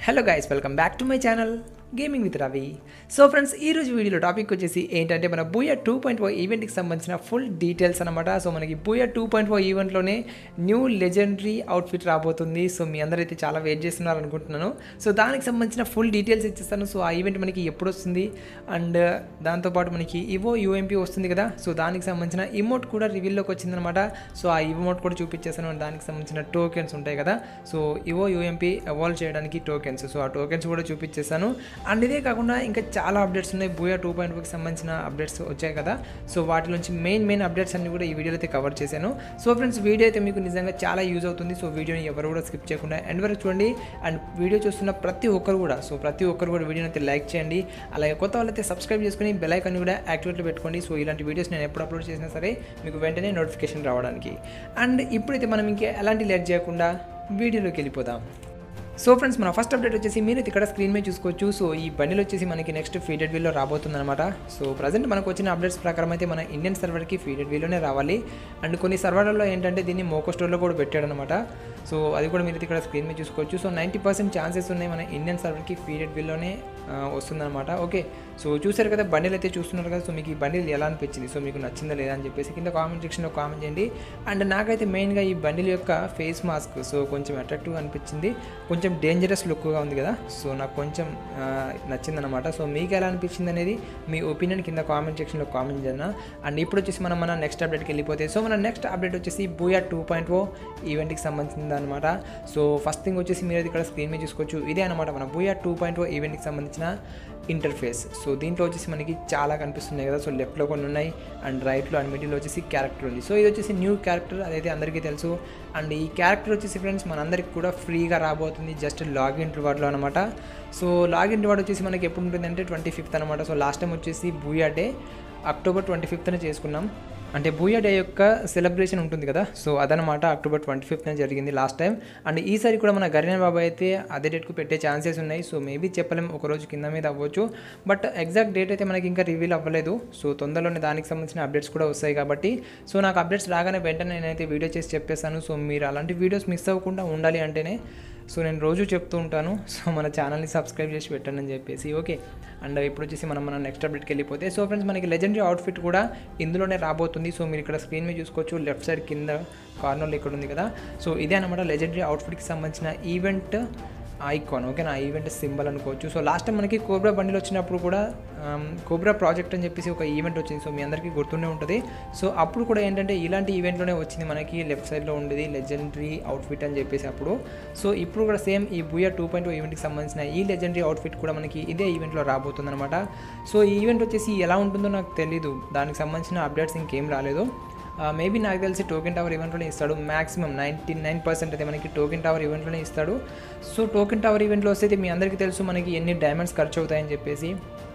hello guys welcome back to my channel gaming with Ravi so friends ఈ రోజు వీడియోలో topic వచ్చేసి ఏంటంటే మన బూయా టూ పాయింట్ ఫోర్ ఈవెంట్కి సంబంధించిన ఫుల్ డీటెయిల్స్ అనమాట సో మనకి బూయా టూ పాయింట్ ఫోర్ ఈవెంట్లోనే న్యూ లెజెండరీ అవుట్ఫిట్ రాబోతుంది సో మీ అందరైతే చాలా వెయిట్ చేస్తున్నారు అనుకుంటున్నాను సో దానికి సంబంధించిన ఫుల్ డీటెయిల్స్ ఇచ్చేస్తాను సో ఆ ఈవెంట్ మనకి ఎప్పుడు వస్తుంది అండ్ దాంతోపాటు మనకి ఇవో యూఎంపీ వస్తుంది కదా సో దానికి సంబంధించిన ఇమోట్ కూడా రివీల్లోకి వచ్చిందనమాట సో ఆ ఇమోట్ కూడా చూపించేస్తాను అండ్ దానికి సంబంధించిన టోకెన్స్ ఉంటాయి కదా సో ఇవో యూఎంపీ అవాల్వ్ చేయడానికి టోకెన్స్ సో ఆ టోకెన్స్ కూడా చూపించేస్తాను అండ్ ఇదే కాకుండా ఇంకా చాలా అప్డేట్స్ ఉన్నాయి బూయా టూ పాయింట్ ఫోర్కి సంబంధించిన అప్డేట్స్ వచ్చాయి కదా సో వాటి నుంచి మెయిన్ మెయిన్ అప్డేట్స్ అన్ని కూడా ఈ వీడియోలో అయితే కవర్ చేశాను సో ఫ్రెండ్స్ వీడియో అయితే మీకు నిజంగా చాలా యూజ్ అవుతుంది సో వీడియోని ఎవరు కూడా స్కిప్ చేయకుండా ఎండ్ వరకు చూడండి అండ్ వీడియో చూస్తున్న ప్రతి ఒక్కరు కూడా సో ప్రతి ఒక్కరు కూడా వీడియోని అయితే లైక్ చేయండి అలాగే కొత్త వాళ్ళైతే సబ్స్క్రైబ్ చేసుకుని బెల్ ఐకాన్ కూడా యాక్టివేట్లో పెట్టుకోండి సో ఇలాంటి వీడియోస్ నేను ఎప్పుడు అప్లోడ్ చేసినా సరే మీకు వెంటనే నోటిఫికేషన్ రావడానికి అండ్ ఇప్పుడైతే మనం ఇంకా ఎలాంటి లేట్ చేయకుండా వీడియోలోకి వెళ్ళిపోదాం సో ఫ్రెండ్స్ మన ఫస్ట్ అప్డేట్ వచ్చేసి మీరు ఇక్కడ స్క్రీన్ మీద చూసుకోవచ్చు సో ఈ బండిల్ వచ్చేసి మనకి నెక్స్ట్ ఫీడెడ్ వీల్లో రాబోతుంది అనమాట సో ప్రజెంట్ మనకు వచ్చిన అప్డేట్స్ ప్రకారం అయితే మన ఇండియన్ సర్వర్కి ఫీడెడ్ వీల్లోనే రావాలి అండ్ కొన్ని సర్వర్లలో ఏంటంటే దీన్ని మోకో స్టోర్లో కూడా పెట్టాడనమాట సో అది కూడా మీరు ఇక్కడ స్క్రీన్ మీద చూసుకోవచ్చు సో నైంటీ పర్సెంట్ ఛాన్సెస్ ఉన్నాయి మన ఇండియన్ సర్వర్కి ఫీడెడ్ వీల్లోనే వస్తుందన్నమాట ఓకే సో చూసారు కదా బండిల్ అయితే చూస్తున్నారు కదా సో మీకు ఈ బండిల్ ఎలా అనిపించింది సో మీకు నచ్చిందా లేదా అని చెప్పేసి కింద కామెంట్ సెక్షన్లో కామెంట్ చేయండి అండ్ నాకైతే మెయిన్గా ఈ బండిల్ యొక్క ఫేస్ మాస్క్ సో కొంచెం అట్రాక్టివ్ అనిపించింది కొంచెం డేంజరస్ లుక్గా ఉంది కదా సో నాకు కొంచెం నచ్చిందనమాట సో మీకు ఎలా అనిపించింది అనేది మీ ఒపీనియన్ కింద కామెంట్ సెక్షన్లో కామెంట్ చేయండి అండ్ ఇప్పుడు వచ్చేసి మనం మన నెక్స్ట్ అప్డేట్కి వెళ్ళిపోతే సో మన నెక్స్ట్ అప్డేట్ వచ్చేసి బూయా టూ పాయింట్ ఓ ఈవెంట్కి సంబంధించింది అనమాట సో ఫస్ట్ థింగ్ వచ్చేసి మీరు ఇక్కడ స్క్రీన్ మీద చూసుకోవచ్చు ఇదే అనమాట మన బూయా టూ పాయింట్ ఓ ఈవెంట్కి సంబంధించిన ఇంటర్ఫేస్ సో దీంట్లో వచ్చేసి మనకి చాలా కనిపిస్తున్నాయి కదా సో లెఫ్ట్లో కొన్ని ఉన్నాయి అండ్ రైట్లో అండ్ మిడిల్లో వచ్చేసి క్యారెక్టర్ ఉంది సో ఇది వచ్చేసి న్యూ క్యారెక్టర్ అదైతే అందరికీ తెలుసు అండ్ ఈ క్యారెక్టర్ వచ్చేసి ఫ్రెండ్స్ మనందరికి కూడా ఫ్రీగా రాబోతుంది జస్ట్ లాగిన్ రివార్డ్లో అనమాట సో లాగిన్ రివార్డ్ వచ్చేసి మనకి ఎప్పుడు ఉంటుందంటే ట్వంటీ ఫిఫ్త్ అనమాట సో లాస్ట్ టైం వచ్చేసి బూయా డే అక్టోబర్ ట్వంటీ ఫిఫ్త్న చేసుకున్నాం అంటే బూయా డే యొక్క సెలబ్రేషన్ ఉంటుంది కదా సో అదనమాట అక్టోబర్ ట్వంటీ ఫిఫ్త్న జరిగింది లాస్ట్ టైం అండ్ ఈసారి కూడా మన గరిన బాబా అయితే అదే డేట్కు పెట్టే ఛాన్సెస్ ఉన్నాయి సో మేబీ చెప్పలేము ఒక రోజు కింద మీద అవ్వచ్చు బట్ ఎగ్జాక్ట్ డేట్ అయితే మనకి ఇంకా రివీల్ అవ్వలేదు సో తొందరలోనే దానికి సంబంధించిన అప్డేట్స్ కూడా వస్తాయి కాబట్టి సో నాకు అప్డేట్స్ రాగానే వెంటనే నేనైతే వీడియో చేసి చెప్పేస్తాను సో మీరు అలాంటి వీడియోస్ మిస్ అవ్వకుండా ఉండాలి అంటేనే సో నేను రోజు చెప్తూ ఉంటాను సో మన ఛానల్ని సబ్స్క్రైబ్ చేసి పెట్టండి అని చెప్పేసి ఓకే అండ్ ఇప్పుడు వచ్చేసి మనం మన నెక్స్ట్ అప్డేట్కి వెళ్ళిపోతే సో ఫ్రెండ్స్ మనకి లెజెండరీ అవుట్ఫిట్ కూడా ఇందులోనే రాబోతుంది సో మీరు ఇక్కడ స్క్రీన్ మీద చూసుకోవచ్చు లెఫ్ట్ సైడ్ కింద కార్నర్లో ఇక్కడ ఉంది కదా సో ఇదే అనమాట లెజెండరీ అవుట్ఫిట్కి సంబంధించిన ఈవెంట్ ఐకాన్ ఓకేనా ఈవెంట్ సింబల్ అనుకోవచ్చు సో లాస్ట్ టైం మనకి కోబ్రా బండిలు వచ్చినప్పుడు కూడా కోబ్రా ప్రాజెక్ట్ అని చెప్పేసి ఒక ఈవెంట్ వచ్చింది సో మీ అందరికీ గుర్తుండే ఉంటుంది సో అప్పుడు కూడా ఏంటంటే ఇలాంటి ఈవెంట్లోనే వచ్చింది మనకి లెఫ్ట్ సైడ్లో ఉండేది లెజెండరీ అవుట్ఫిట్ అని చెప్పేసి అప్పుడు సో ఇప్పుడు కూడా సేమ్ ఈ బుయా టూ పాయింట్ ఈవెంట్కి సంబంధించిన ఈ లెజెండరీ అవుట్ఫిట్ కూడా మనకి ఇదే ఈవెంట్లో రాబోతుంది అనమాట సో ఈ ఈవెంట్ వచ్చేసి ఎలా ఉంటుందో నాకు తెలీదు దానికి సంబంధించిన అప్డేట్స్ ఇంకేం రాలేదు మేబీ నాకు తెలిసి టోకెన్ టవర్ ఈవెంట్లోనే ఇస్తాడు మాక్సిమం నైంటీ నైన్ పర్సెంట్ అయితే మనకి టోకెన్ టవర్ ఈవెంట్లోనే ఇస్తాడు సో టోకెన్ టవర్ ఈవెంట్లో వస్తే మీ అందరికీ తెలుసు మనకి ఎన్ని డైమండ్స్ ఖర్చు అవుతాయని చెప్పేసి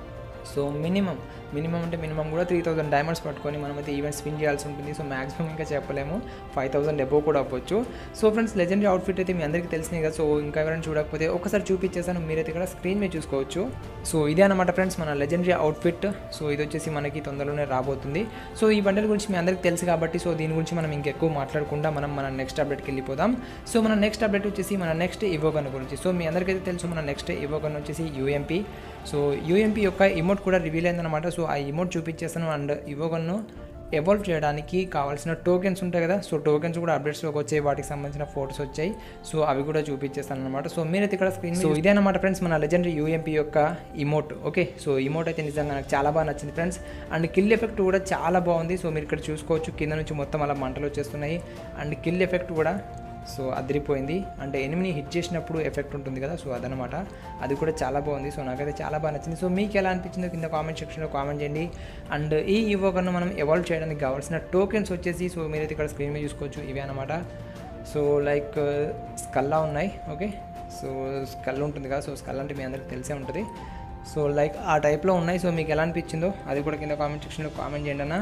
సో మినిమం మినిమం అంటే మినిమం కూడా త్రీ థౌసండ్ డైమండ్స్ పట్టుకొని మనమైతే ఈవెంట్ స్పిన్ చేయాల్సి ఉంటుంది సో మాక్సిమం ఇంకా చెప్పలేము ఫైవ్ థౌసండ్ ఎబో కూడా అవ్వచ్చు సో ఫ్రెండ్స్ లెజెండరీ అవుట్ఫిట్ అయితే మీ అందరికీ తెలిసినాయి కదా సో ఇంకా ఎవరైనా చూడకపోతే ఒకసారి చూపించేసాను మీరైతే ఇక్కడ స్క్రీన్ మీద చూసుకోవచ్చు సో ఇదే అనమాట ఫ్రెండ్స్ మన లెజెండరీ అవుట్ఫిట్ సో ఇది వచ్చేసి మనకి తొందరలోనే రాబోతుంది సో ఈ బండల్ గురించి మీ అందరికీ తెలుసు కాబట్టి సో దీని గురించి మనం ఇంకెక్కువ మాట్లాడకుండా మనం మన నెక్స్ట్ అప్డేట్కి వెళ్ళిపోదాం సో మన నెక్స్ట్ అప్డేట్ వచ్చేసి మన నెక్స్ట్ ఇవోగన్ గురించి సో మీ అందరికైతే తెలుసు మన నెక్స్ట్ ఇవోగన్ వచ్చేసి యూఎంపీ సో యూఎంపీ యొక్క ఇమోట్ కూడా రివీల్ అయిందనమాట సో ఆ ఇమోట్ చూపించేస్తాను అండ్ ఇవోగన్ను ఎవాల్వ్ చేయడానికి కావాల్సిన టోకెన్స్ ఉంటాయి కదా సో టోకెన్స్ కూడా అప్డేట్స్లోకి వచ్చాయి వాటికి సంబంధించిన ఫోటోస్ వచ్చాయి సో అవి కూడా చూపించేస్తాను అనమాట సో మీరైతే ఇక్కడ స్క్రీన్ సో ఇదే అనమాట ఫ్రెండ్స్ మన లెజెండరీ యూఎంపీ యొక్క ఇమోట్ ఓకే సో ఇమోట్ అయితే నిజంగా నాకు చాలా బాగా నచ్చింది ఫ్రెండ్స్ అండ్ కిల్ ఎఫెక్ట్ కూడా చాలా బాగుంది సో మీరు ఇక్కడ చూసుకోవచ్చు కింద నుంచి మొత్తం అలా మంటలు వచ్చేస్తున్నాయి అండ్ కిల్ ఎఫెక్ట్ కూడా సో అదిరిపోయింది అంటే ఎనిమిని హిట్ చేసినప్పుడు ఎఫెక్ట్ ఉంటుంది కదా సో అదనమాట అది కూడా చాలా బాగుంది సో నాకైతే చాలా బాగా నచ్చింది సో మీకు ఎలా అనిపించిందో కింద కామెంట్ సెక్షన్లో కామెంట్ చేయండి అండ్ ఈ ఇవ్వకను మనం ఎవాల్వ్ చేయడానికి కావాల్సిన టోకెన్స్ వచ్చేసి సో మీరైతే ఇక్కడ స్క్రీన్ మీద చూసుకోవచ్చు ఇవే అనమాట సో లైక్ స్కల్లా ఉన్నాయి ఓకే సో స్కల్ ఉంటుంది కదా సో స్కల్ అంటే మీ అందరికి తెలిసే ఉంటుంది సో లైక్ ఆ టైప్లో ఉన్నాయి సో మీకు ఎలా అనిపించిందో అది కూడా కింద కామెంట్ సెక్షన్లో కామెంట్ చేయండి అన్న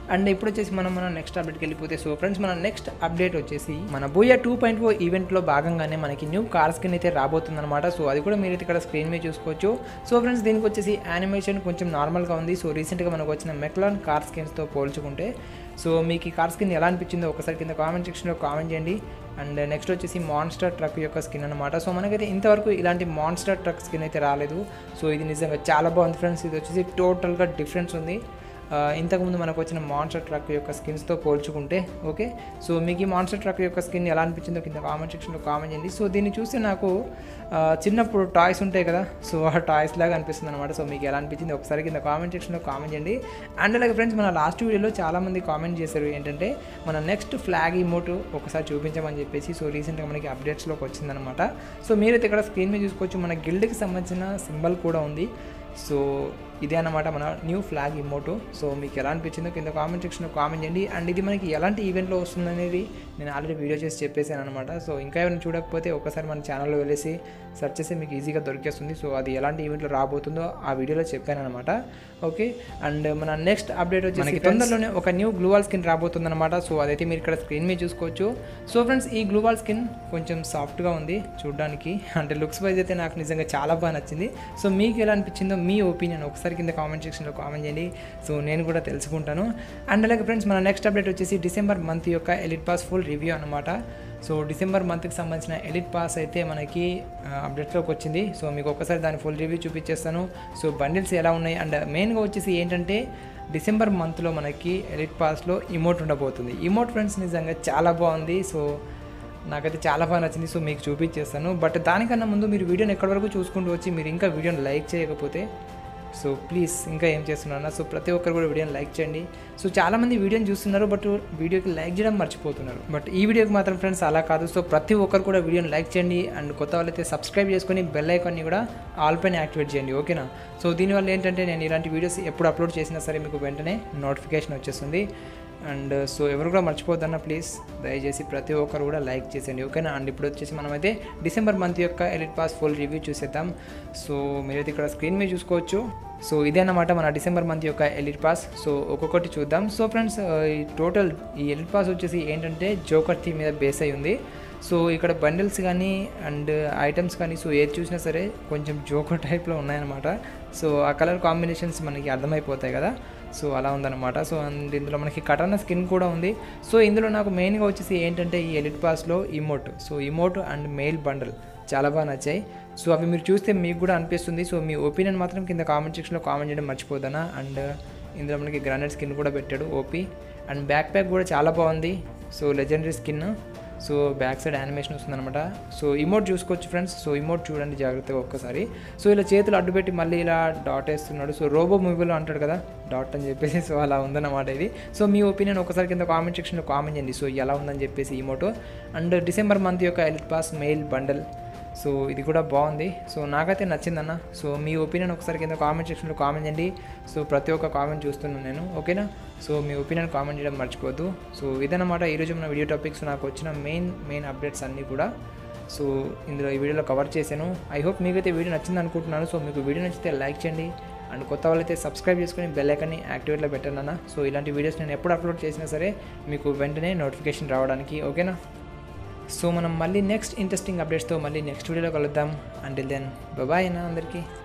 అండ్ ఇప్పుడు వచ్చేసి మనం మన నెక్స్ట్ అప్డేట్కి వెళ్ళిపోతే సో ఫ్రెండ్స్ మన నెక్స్ట్ అప్డేట్ వచ్చేసి మన బోయా టూ పాయింట్ ఫోర్ ఈవెంట్లో భాగంగానే మనకి న్యూ కార్ స్కిన్ అయితే రాబోతుందన్నమాట సో అది కూడా మీరు ఇక్కడ స్క్రీన్ మీద చూసుకోవచ్చు సో ఫ్రెండ్స్ దీనికి వచ్చేసి యానిమేషన్ కొంచెం నార్మల్గా ఉంది సో రీసెంట్గా మనకు వచ్చిన మెక్లాన్ కార్ స్కిన్స్తో పోల్చుకుంటే సో మీకు ఈ కార్ స్కిన్ ఎలా అనిపించిందో ఒకసారి కింద కామెంట్ సెక్షన్లో కామెంట్ చేయండి అండ్ నెక్స్ట్ వచ్చేసి మాన్స్టర్ ట్రక్ యొక్క స్కిన్ అనమాట సో మనకైతే ఇంతవరకు ఇలాంటి మాన్స్టర్ ట్రక్ స్కిన్ అయితే రాలేదు సో ఇది నిజంగా చాలా బాగుంది ఫ్రెండ్స్ ఇది వచ్చేసి టోటల్గా డిఫరెన్స్ ఉంది ఆ, ఇంతకుముందు మనకు వచ్చిన మాన్స్టర్ ట్రక్ యొక్క స్కిన్స్తో పోల్చుకుంటే ఓకే సో మీకు ఈ మాన్స్టర్ ట్రక్ యొక్క స్కిన్ ఎలా అనిపించిందో కింద కామెంట్ సెక్షన్లో కామెంట్ చేయండి సో దీన్ని చూస్తే నాకు ఆ, చిన్నప్పుడు టాయ్స్ ఉంటాయి కదా సో ఆ టాయ్స్ లాగా అనిపిస్తుంది అనమాట సో మీకు ఎలా అనిపించింది ఒకసారి కింద కామెంట్ సెక్షన్లో కామెంట్ చేయండి అండ్ అలాగే ఫ్రెండ్స్ మన లాస్ట్ వీడియోలో చాలామంది కామెంట్ చేశారు ఏంటంటే మన నెక్స్ట్ ఫ్లాగ్ ఇమోట్ ఒకసారి చూపించమని చెప్పేసి సో రీసెంట్గా మనకి అప్డేట్స్లోకి వచ్చిందనమాట సో మీరైతే ఇక్కడ స్క్రీన్ మీద చూసుకోవచ్చు మన గిల్డ్కి సంబంధించిన సింబల్ కూడా ఉంది సో ఇదే అన్నమాట మన న్యూ ఫ్లాగ్ ఇమోటో సో మీకు ఎలా అనిపించిందో కింద కామెంట్ సెక్షన్లో కామెంట్ చేయండి అండ్ ఇది మనకి ఎలాంటి ఈవెంట్లో వస్తుందనేది నేను ఆల్రెడీ వీడియో చేసి చెప్పేసాను అనమాట సో ఇంకా ఎవరైనా చూడకపోతే ఒకసారి మన ఛానల్లో వెళ్ళేసి సెర్చ్ చేస్తే మీకు ఈజీగా దొరికేస్తుంది సో అది ఎలాంటి ఈవెంట్లో రాబోతుందో ఆ వీడియోలో చెప్పాను అనమాట ఓకే అండ్ మన నెక్స్ట్ అప్డేట్ వచ్చి మనకి తొందరలోనే ఒక న్యూ గ్లూవాల్ స్కిన్ రాబోతుంది అనమాట సో అదైతే మీరు ఇక్కడ స్క్రీన్ మీద చూసుకోవచ్చు సో ఫ్రెండ్స్ ఈ గ్లూవాల్ స్కిన్ కొంచెం సాఫ్ట్గా ఉంది చూడడానికి అంటే లుక్స్ వైజ్ అయితే నాకు నిజంగా చాలా బాగా నచ్చింది సో మీకు ఎలా అనిపించిందో మీ ఒపీనియన్ ఒకసారి కింద కామెంట్ సెక్షన్లో కామెంట్ చేయండి సో నేను కూడా తెలుసుకుంటాను అండ్ అలాగే ఫ్రెండ్స్ మన నెక్స్ట్ అప్డేట్ వచ్చేసి డిసెంబర్ మంత్ యొక్క ఎలిట్ పాస్ ఫుల్ రివ్యూ అనమాట సో డిసెంబర్ మంత్కి సంబంధించిన ఎలిట్ పాస్ అయితే మనకి అప్డేట్లోకి వచ్చింది సో మీకు ఒకసారి దాని ఫుల్ రివ్యూ చూపించేస్తాను సో బండిల్స్ ఎలా ఉన్నాయి అండ్ మెయిన్గా వచ్చేసి ఏంటంటే డిసెంబర్ మంత్లో మనకి ఎలిట్ పాస్లో ఇమోట్ ఉండబోతుంది ఇమోట్ ఫ్రెండ్స్ నిజంగా చాలా బాగుంది సో నాకైతే చాలా బాగా నచ్చింది సో మీకు చూపించేస్తాను బట్ దానికన్నా ముందు మీరు వీడియోని ఎక్కడి వరకు చూసుకుంటూ వచ్చి మీరు ఇంకా వీడియోని లైక్ చేయకపోతే సో ప్లీజ్ ఇంకా ఏం చేస్తున్నాను సో ప్రతి ఒక్కరు కూడా వీడియోని లైక్ చేయండి సో చాలామంది వీడియోని చూస్తున్నారు బట్ వీడియోకి లైక్ చేయడం మర్చిపోతున్నారు బట్ ఈ వీడియోకి మాత్రం ఫ్రెండ్స్ అలా కాదు సో ప్రతి ఒక్కరు కూడా వీడియోని లైక్ చేయండి అండ్ కొత్త వాళ్ళైతే సబ్స్క్రైబ్ చేసుకొని బెల్ ఐకాన్ని కూడా ఆల్ పైన యాక్టివేట్ చేయండి ఓకేనా సో దీనివల్ల ఏంటంటే నేను ఇలాంటి వీడియోస్ ఎప్పుడు అప్లోడ్ చేసినా సరే మీకు వెంటనే నోటిఫికేషన్ వచ్చేస్తుంది అండ్ సో ఎవరు కూడా మర్చిపోద్దన్న ప్లీజ్ దయచేసి ప్రతి ఒక్కరు కూడా లైక్ చేసేయండి ఓకేనా అండ్ ఇప్పుడు వచ్చేసి మనమైతే డిసెంబర్ మంత్ యొక్క ఎలిట్ పాస్ ఫుల్ రివ్యూ చూసేద్దాం సో మీరైతే ఇక్కడ స్క్రీన్ మీద చూసుకోవచ్చు సో ఇదే అన్నమాట మన డిసెంబర్ మంత్ యొక్క ఎలిట్ పాస్ సో ఒక్కొక్కటి చూద్దాం సో ఫ్రెండ్స్ ఈ టోటల్ ఈ ఎలిట్ పాస్ వచ్చేసి ఏంటంటే జోకర్ థీమ్ మీద బేస్ అయి ఉంది సో ఇక్కడ బండిల్స్ కానీ అండ్ ఐటమ్స్ కానీ సో ఏది చూసినా సరే కొంచెం జోకర్ టైప్లో ఉన్నాయన్నమాట సో ఆ కలర్ కాంబినేషన్స్ మనకి అర్థమైపోతాయి కదా సో అలా ఉందన్నమాట సో అండ్ ఇందులో మనకి కటానా స్కిన్ కూడా ఉంది సో ఇందులో నాకు మెయిన్గా వచ్చేసి ఏంటంటే ఈ ఎలిట్ పాస్లో emote so emote and mail bundle చాలా బాగా నచ్చాయి సో అవి మీరు చూస్తే మీకు కూడా అనిపిస్తుంది సో మీ ఒపీనియన్ మాత్రం కింద కామెంట్ సెక్షన్లో కామెంట్ చేయడం మర్చిపోదానా అండ్ ఇందులో మనకి గ్రానైట్ స్కిన్ కూడా పెట్టాడు ఓపీ అండ్ బ్యాక్ ప్యాక్ కూడా చాలా బాగుంది so legendary skin so back side animation వస్తుందన్నమాట సో ఇమోట్ చూసుకోవచ్చు ఫ్రెండ్స్ సో ఇమోట్ చూడండి జాగ్రత్తగా ఒక్కసారి సో ఇలా చేతులు అడ్డు పెట్టి మళ్ళీ ఇలా డాట్ వేస్తున్నాడు సో రోబో మూవీలో అంటాడు కదా డాట్ అని చెప్పేసి సో అలా ఉందన్నమాట ఇది సో మీ ఒపీనియన్ ఒకసారి కింద కామెంట్ సెక్షన్లో కామెంట్ చేయండి సో ఎలా ఉందని చెప్పేసి ఇమోటో అండ్ డిసెంబర్ మంత్ యొక్క elite pass mail bundle so ఇది కూడా బాగుంది సో నాకైతే నచ్చిందన్న సో మీ ఒపీనియన్ ఒకసారి కింద కామెంట్ సెక్షన్లో కామెంట్ చేయండి సో ప్రతి ఒక్క కామెంట్ చూస్తున్నాను నేను ఓకేనా సో మీ ఒపీనియన్ కామెంట్ చేయడం మర్చిపోవద్దు సో ఇదన్నమాట ఈరోజు మన వీడియో టాపిక్స్ నాకు వచ్చిన మెయిన్ మెయిన్ అప్డేట్స్ అన్నీ కూడా సో ఇందులో ఈ వీడియోలో కవర్ చేశాను ఐ హోప్ మీకైతే వీడియో నచ్చింది అనుకుంటున్నాను సో మీకు వీడియో నచ్చితే లైక్ చేయండి అండ్ కొత్త వాళ్ళైతే సబ్స్క్రైబ్ చేసుకొని బెల్ ఐకాన్ని యాక్టివేట్లో పెట్టండి అన్న సో ఇలాంటి వీడియోస్ నేను ఎప్పుడు అప్లోడ్ చేసినా సరే మీకు వెంటనే నోటిఫికేషన్ రావడానికి ఓకేనా సో మనం మళ్ళీ నెక్స్ట్ ఇంట్రెస్టింగ్ అప్డేట్స్తో మళ్ళీ నెక్స్ట్ వీడియోలో కలుద్దాం అంటిల్ దెన్ బాయ్ అన్న అందరికీ